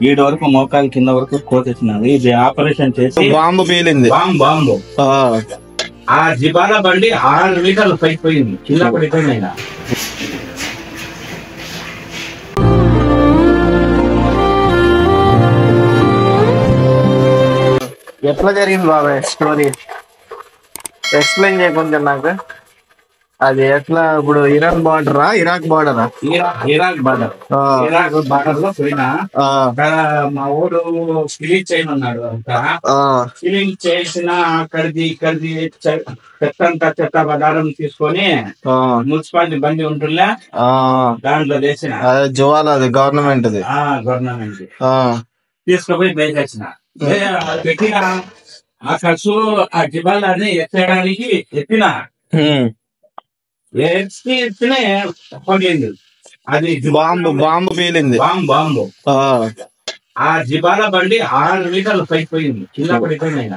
వీడి వరకు మోకాలు కింద వరకు కోత వచ్చినది ఇది ఆపరేషన్ చేసి బాంబు పేలింది బాంబు బాంబు ఆ, ఆ జిబాలా బండి ఆరు మీటర్లు పైకి పోయింది కింద పడిపోయింది ఆయన ఎట్లా జరిగింది బాబాయ్ స్టోరీ ఎక్స్ప్లెయిన్ చేయ కొంచెం నాకు అది ఎట్లా ఇప్పుడు ఇరాన్ బార్డరా ఇరాక్ బార్డరా Iraq Iraq border Iraq border లో పోయినా అక్కడ మా ఊరు క్లీన్ చేయమన్నాడు అంతా క్లీన్ చేసిన అక్కడిది ఇక్కడిది చె- చెత్తంతా చెత్త పదార్థం తీసుకొని మున్సిపాలిటీ బండి ఉంటుందా దాంట్లో వేసిన అదే జువాల అది గవర్నమెంట్ అది ఆ గవర్నమెంట్ ఆ, తీసుకుపోయి వేసేసిన వే- అది పెట్టిన ఆ ఖర్చు ఆ జిబాలని ఎత్తడానికి ఎత్తిన హ్మ్. ఎత్తి ఎత్తినే పడింది అది బాంబు బాంబు పేలింది బాంబు బాంబు ఆ, ఆ జిబాలా బండి ఆరు మీటర్లు పైకి పోయింది కింద పడిపోయింది ఆయన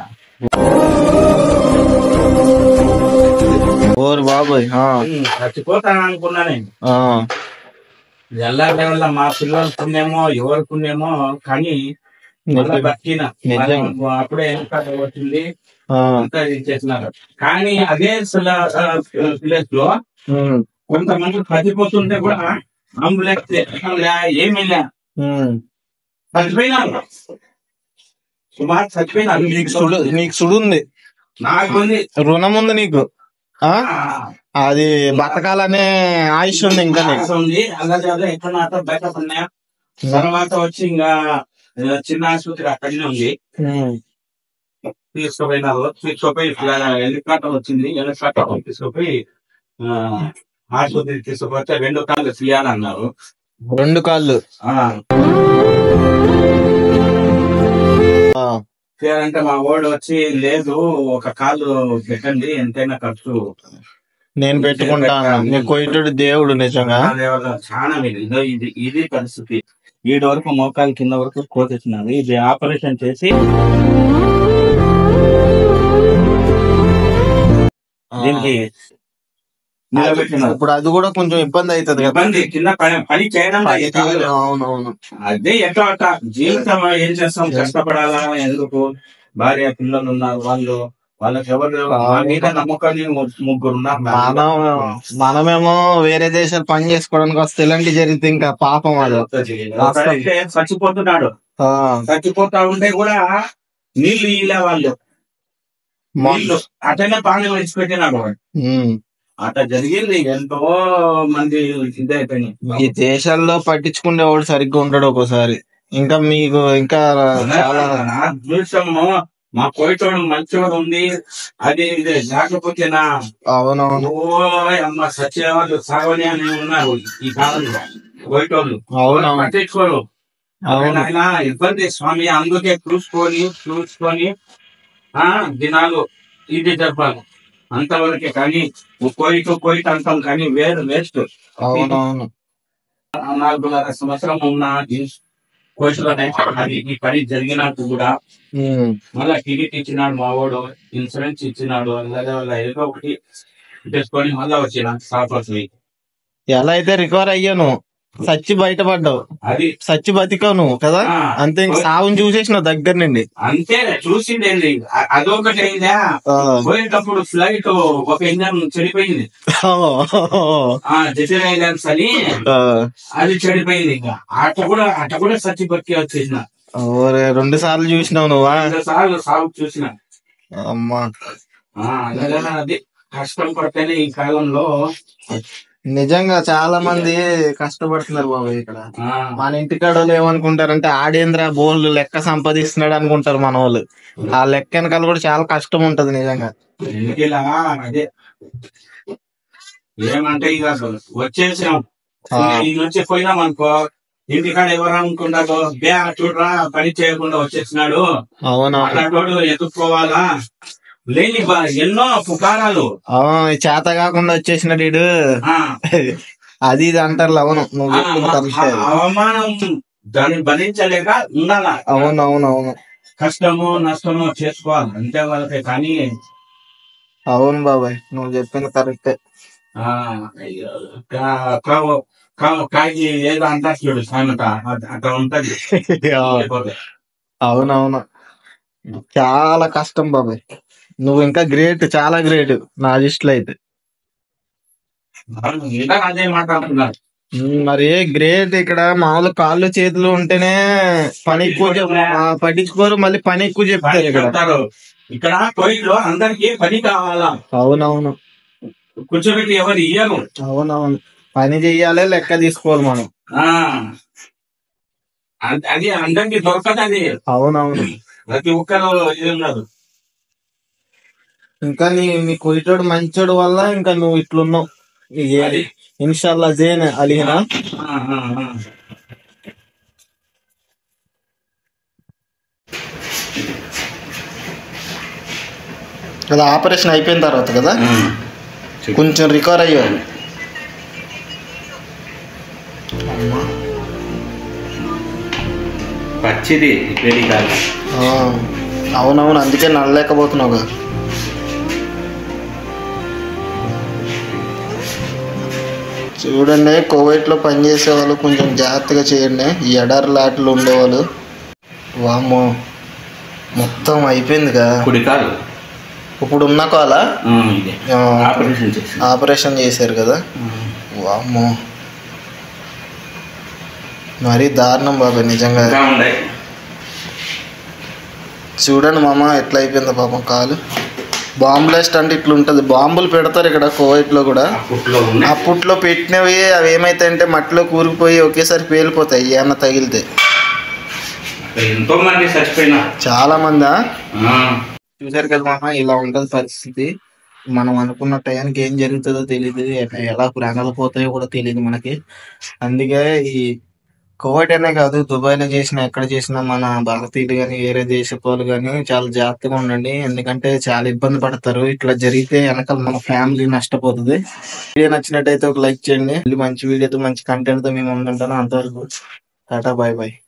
ఓరు బాబాయ్ ఆ, ఉమ్, చచ్చిపోతాను అనుకున్నా నేను ఆ, ఎల్లారి వల్ల మా పిల్లల పుణ్యమో ఎవరి పుణ్యమో కానీ మళ్ళా నిజం. బతికిన నిజం. మనం అప్పుడే ఎంత వచ్చింది ఆ, అంతా ఇచ్చేసినారు కానీ అదే ప్లేస్ లో హ్మ్, కొంతమంది చచ్చిపోతుంటే కూడా అంబులెన్స్ లే, ఏమీ లే హ్మ్. చచ్చిపోయినారు సుమారు చచ్చిపోయినారు నీకు సుడు నీకు సుడుంది నాకుంది రుణం ఉంది నీకు ఆ ఆ, అది బతకాలనే ఆయుష్ ఉంది ఇంకా నీకు ఆశ ఉంది అలాగే అదే ఎక్కడ నాతో బయట పడినా తర్వాత వచ్చి ఇంకా ఆ, చిన్న ఆసుపత్రి అక్కడనే ఉంది హ్మ్. తీసుకుపోయినారు తీసుకుపోయి హెలికాప్టర్ వచ్చింది హెలికాప్టర్ తీసుకుపోయి ఆ, ఆసుపత్రికి తీసుకుపోతే రెండు కాళ్ళు తీయాలన్నారు రెండు కాళ్ళు ఆ, ఆ, తీయాలంటే మా ఓడు వచ్చి లేదు ఒక కాలు పెట్టండి ఎంతైనా ఖర్చు నేను పెట్టుకుంటాను నీ కొయ్యటుడు దేవుడు నిజంగా అదే వల్ల చాలా ఇది ఇదో ఇది ఇది పరిస్థితి వీడి వరకు మోకాలు కింద వరకు కోత వచ్చినది ఇది ఆపరేషన్ చేసి దీనికి నిలబెట్టినారు ఇప్పుడు అది కూడా కొంచెం ఇబ్బంది అవుతుంది కదా ఇబ్బంది కింద పని పని చేయడం పది కాళ్ళు, అవునవును అదే ఎట్లా అట్లా జీవితం ఏం చేస్తాం కష్టపడాలా ఎందుకు భార్య పిల్లలు ఉన్నారు వాళ్ళు వాళ్ళకి ఎవరు మా మీద నమ్మకాన్ని ముగ్గురు ఉన్నారు నా మీద. మనం మనమేమో వేరే దేశాలు పని చేసుకోవడానికి వస్తే ఇలాంటి జరిగితే ఇంకా పాపం అది ఒకడైతే చచ్చిపోతున్నాడు ఆ, చచ్చిపోతా ఉంటే కూడా నీళ్లు ఇలే వాళ్ళు మా- నీళ్లు అటనే పానీ విడిచిపెట్టినాడు వాడు. ఉమ్. అట్లా జరిగింది ఎంతో మంది ఇదైపోయినాయి ఈ దేశాల్లో పట్టించుకునేవాడు సరిగ్గా ఉంటాడు ఒక్కోసారి ఇంకా మీకు ఇంకా చాలా నా దృశ్యము మా కోయిటోడు మంచిగా ఉంది అది ఇది లేకపోతే నా అవునవును ఓయ్ అమ్మ సత్యవాళ్ళు సాగని అని ఉన్నారు ఈ కాలంలో కోయిటోళ్ళు అవునవును పట్టించుకోరు అవును ఆయన ఇబ్బంది స్వామి అందుకే చూసుకొని చూసుకొని ఆ దినాలు ఇది జరపాలి అంతవరకే కానీ కోయిట కోయిట అంటాం కానీ వేరు వేస్ట్ అవునవును నాలుగున్నర సంవత్సరం ఉన్న ఈ కోయిటలోనే అది ఈ పని జరిగినట్టు కూడా ఉమ్. మళ్ళా టికెట్ ఇచ్చినాడు మా వాడు ఇన్సూరెన్స్ ఇచ్చినాడు అలాగే వాళ్ళ ఏదో ఒకటి తీసుకొని మళ్ళా వచ్చిన సాపత్రి ఎలా అయితే రికవర్ అయ్యాను సచ్చి బయటపడ్డావు అది సచ్చి బతికావు నువ్వు కదా ఆ, అంతే ఇంక సాగుని చూసేసిన దగ్గర నుండి అంతే చూసిండేది అ- అదొకటి అయిందా ఆ. పోయేటప్పుడు ఫ్లైట్ ఒక ఇంజన్ చెడిపోయింది ఆ. ఆ జెటర్ ఐలాండ్స్ అని ఆ. అది చెడిపోయింది ఇంకా అట్ట కూడా అట్ట కూడా సచ్చి బతికి వచ్చేసిన ఓరే రెండు సార్లు చూసినావు నువ్వా సార్లు సాగు చూసిన అమ్మా ఆ, అలాగే అది కష్టం పడితేనే ఈ కాలంలో నిజంగా చాలా మంది కష్టపడుతున్నారు బాబు ఇక్కడ ఆ, మన ఇంటికాడ వాళ్ళు ఏమనుకుంటారంటే ఆడేంద్ర బోళ్ళు లెక్క సంపాదిస్తున్నాడు అనుకుంటారు మన వాళ్ళు ఆ లెక్క వెనకాల కూడా చాలా కష్టం ఉంటది నిజంగా ఇలా అదే ఏమంటే ఇక అసలు వచ్చేసాం ఆ. ఈ నుంచి పోయినాం అనుకో ఇంటికాడ ఎవరు అనుకుంటారు బే చూడరా పని చేయకుండా వచ్చేసినాడు అవునా అలాంటి ఎదుర్కోవాలా లేని బా- ఎన్నో పుకారాలు అవును చేత కాకుండా వచ్చేసినాడు వీడు ఆ, అది ఇది అంటారు అవును నువ్వు ఆ, చెప్పింది ఆ, కరెక్టే. అవమానం దాన్ని భరించలేక ఉండాలా అవును అవును అవును కష్టము నష్టము చేసుకోవాలి అంతే వాళ్ళకి కానీ అవును బాబాయ్ నువ్వు చెప్పింది కరెక్టే ఆ, అయ్యో, కా- కా- కా- కాగి ఏదో అంటారు చూడు సామెత అట్- అట్లా ఉంటది అయిపోతుంది. అవునవును చాలా కష్టం బాబాయ్ నువ్వు ఇంకా గ్రేట్ చాలా గ్రేట్ నా దృష్టిలో అయితే అవును, ఇంకా అదే మాట అంటున్నారు ఉమ్, మరి గ్రేట్ ఇక్కడ మామూలు కాళ్ళు చేతులు ఉంటేనే పని ఎక్కువ చెప్- ఆ, పట్టించుకోరు మళ్ళీ పని ఎక్కువ చెప్తారు ఇక్కడ చెప్తారు ఇక్కడ కోయిట్లో అందరికి పని కావాలా అవునవును కూర్చోబెట్టి ఎవరు ఇయ్యరు అవునవును పని చెయ్యాలి లెక్క తీసుకోవాలి మనం ఆ అది- అది అందరికి దొరకదు అది అవునవును ప్రతి ఒక్కరు ఇది ఉన్నారు ఇంకా నీ నీ కొయిటోడు మంచోడు వల్ల ఇంకా నువ్వు ఇట్లున్నావు అది. ఇన్షాల్లా జేన్ అలీనా ఆ, ఆ, ఆ. అది ఆపరేషన్ అయిపోయిన తర్వాత కదా కొంచెం రికవర్ అయ్యావు పచ్చిది వేడి కాదు ఆ, అవునవును అందుకే నడలేకపోతున్నావు కదా చూడండి కోవైట్ లో పనిచేసే వాళ్ళు కొంచెం జాగ్రత్తగా చేయండి ఈ ఎడారి లాట్లు ఉండేవాళ్ళు వామ్మో మొత్తం అయిపోయిందిగా కుడి కాదు ఇప్పుడు ఉన్న కాల ఇదే ఆ, ఆపరేషన్ చేసి ఆపరేషన్ చేశారు కదా వామ్మో మరీ దారుణం బాబాయ్ నిజంగా ఇంకా ఉన్నాయి చూడండి మామ ఎట్లా అయిపోయిందో పాపం కాలు బాంబు బ్లాస్ట్ అంటే ఇట్లా ఉంటుంది బాంబులు పెడతారు ఇక్కడ కువైట్ లో కూడా పుట్లో ఉన్నాయి అప్పట్లో పెట్టినవి అవి ఏమైతాయంటే మట్టిలో కూరుకుపోయి ఒకేసారి పేలిపోతాయి ఏమన్నా తగిలితే అక్కడ ఎంతో మంది చచ్చిపోయినారు చాలా మందా ఆ, చూసారు కదా మామ ఇలా ఉంటది పరిస్థితి మనం అనుకున్న టయానికి ఏం జరుగుతుందో తెలియదు ఎ- ఎలా ప్రాణాలు పోతాయో కూడా తెలియదు మనకి అందుకే ఈ కోవిడ్ అనే కాదు దుబాయ్ లో చేసిన ఎక్కడ చేసినా మన భారతీయులు కానీ వేరే దేశపు వాళ్ళు కానీ చాలా జాగ్రత్తగా ఉండండి ఎందుకంటే చాలా ఇబ్బంది పడతారు ఇట్లా జరిగితే వెనకాల మన ఫ్యామిలీ నష్టపోతుంది వీడియో నచ్చినట్టయితే ఒక లైక్ చేయండి మళ్ళీ మంచి వీడియోతో మంచి కంటెంట్ తో మేము ముందుంటాను అంతవరకు టాటా బాయ్ బాయ్